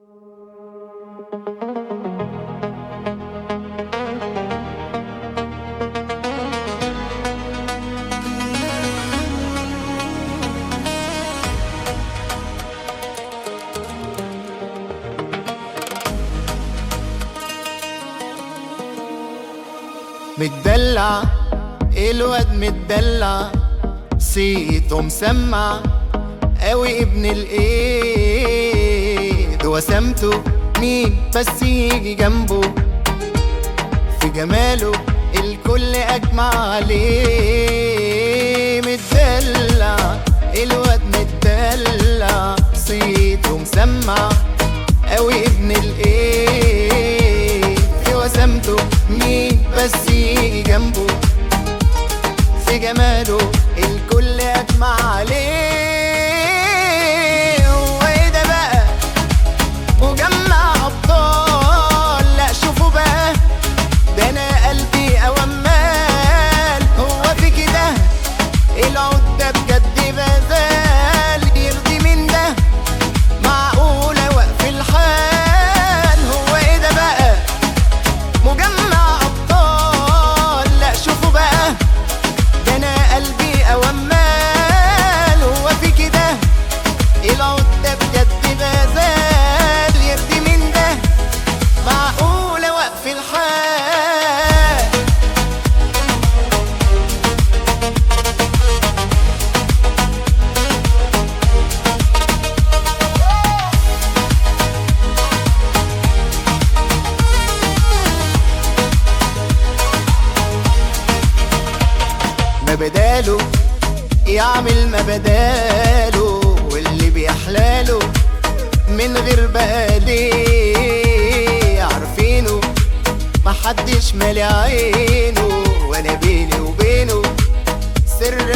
متدلع الواد متدلع صيته مسمع قوي ابن الايد وسمته مين بس يجي جنبه في جماله الكل اجمع عليه متدلع الواد متدلع صيته مسمع قوي ابن الايه في وسمته مين بس يجي جنبه في جماله الكل اجمع عليه هو ايه ده بقى مجمع ابطال لا شوفوا بقى ده انا قلبي اومال هو في كده العود ده بجد بزال يرضي من ده معقولة وقف الحال هو ايه ده بقى مجمع ابطال لا شوفوا بقى ده انا قلبي اومال هو في كده العود ده بجد بزال يرضي من ده معقولة وقف الحال ما بداله يعمل ما بداله واللي بيحلاله من غير بقاليه عارفينه محدش مالي عينه وانا بيني وبينه سر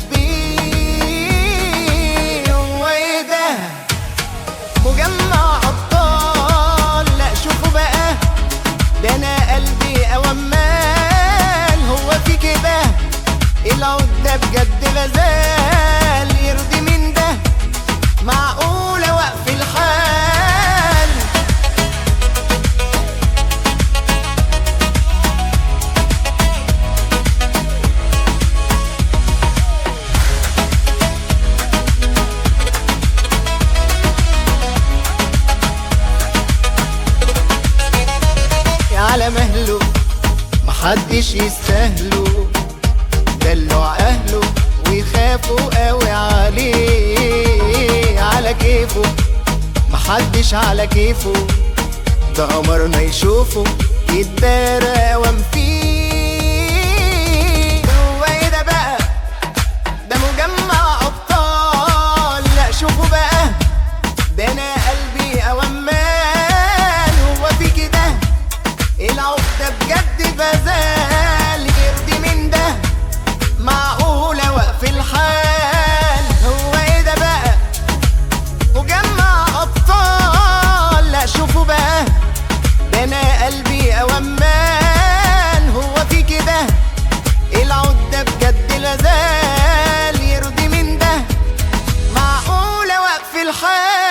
مخبيه هو ايه ده مجمع ابطال لا شوفوا بقى ده انا قلبي اومال هو في كده العود ده بجد غزال يرضي من ده معقولة وقف الحال على مهله محدش يستاهله دلع اهله ويخافوا قوي عليه على كيفه محدش على كيفه ده قمرنا يشوفه يتدارى وام فيه هو ايه ده بقى ده مجمع ابطال لا شوفوا بقى ده انا قلبي اومال هو في كده العود ده بجد بزال يرضي من ده معقولة وقف الحال هو ايه ده بقى مجمع ابطال لا شوفوا بقى ده انا قلبي اومال هو في كده العود ده بجد لازال يرضي من ده معقولة وقف الحال